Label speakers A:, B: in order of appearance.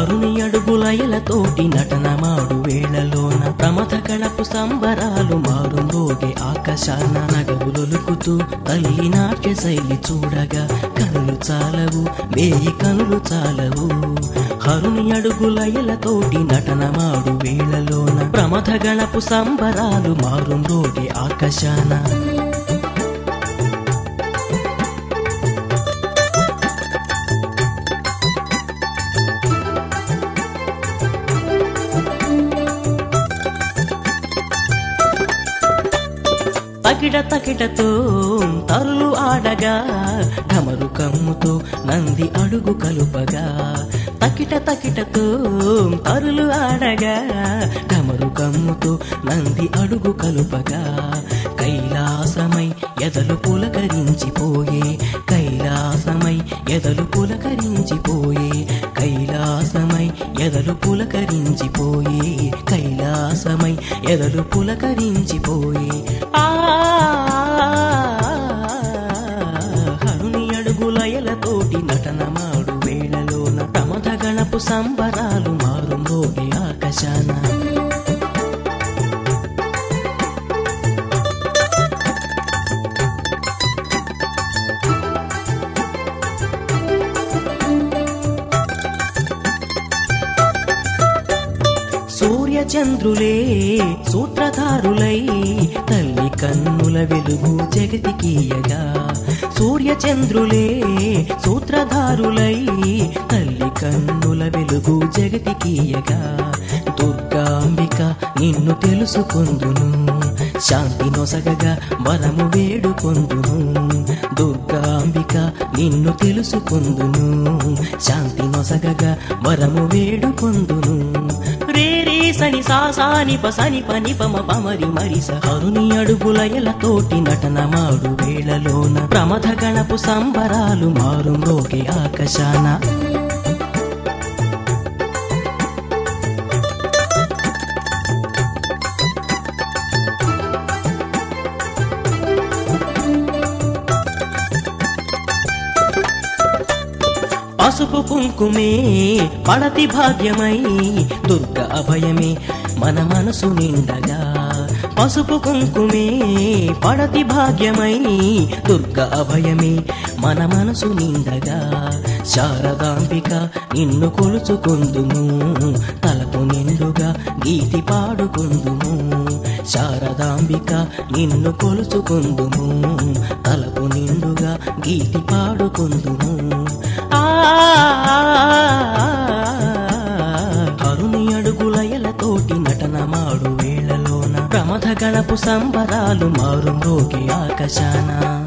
A: హరుని అడుగులయలతోటి నటనమాడు వేళలోన ప్రమథ గణపు సంబరాలు మారుందోగే ఆకాశాన నగవులొలుకుతూ తల్లి నాట్య శైలి చూడగా కనులు చాలవు వేయి కనులు చాలవు హరుని అడుగులయలతోటి నటనమాడు వేళలోన ప్రమథ గణపు సంబరాలు మారుందోగే ఆకాశాన తకిట తకిటతో తరులు ఆడగా ఢమరు కమ్ముతో నంది అడుగు కలుపగా తకిట తకిటతో తరులు ఆడగా ఢమరు కమ్ముతో నంది అడుగు కలుపగా కైలాసమై ఎదలు పులకరించిపోయే కైలాసమై ఎదలు పులకరించిపోయే కైలాసమై ఎదలు పులకరించిపోయే కైలాసమై ఎదలు పులకరించిపోయే ఆ హరుని అడుగులయలతోటి నటనమాడు వేళలోన ప్రమథ గణపు సంబరాలు మారుమోగే ఆకాశాన సూర్య చంద్రులే సూత్రధారులై తల్లి కన్నుల వెలుగు జగతికీయగా సూర్య చంద్రులే సూత్రధారులై తల్లి కన్నుల వెలుగు జగతికీయగా దుర్గాంబిక నిన్ను తెలుసుకొందును శాంతి నొసగగా వరము వేడుకొందును దుర్గాంబిక నిన్ను తెలుసుకొందును శాంతి నొసగగా వరము వేడుకొందును రే రే సని సా సాని ప సని పని పమ పమరి మరిస హరుని అడుగులయలతోటి నటనమాడు వేళలోన ప్రమథ గణపు సంబరాలు మారు మ్రోగే ఆకాశాన పసుపు కుంకుమే పడతి భాగ్యమై దుర్గ అభయమే మన మనసు నిండగా పసుపు కుంకుమే పడతి భాగ్యమై దుర్గ అభయమే మన మనసు నిండగా శారదాంబిక నిన్ను కొలుచుకుందుము తలకు నిండుగా గీతి పాడుకుందుము శారదాంబిక నిన్ను కొలుచుకుందుము తలకు నిండుగా గీతి పాడుకుందుము ఆ హరుని అడుగులయలతోటి నటనమాడు వేళలోన ప్రమథ గణపు సంబరాలు మారు మ్రోగి ఆకాశాన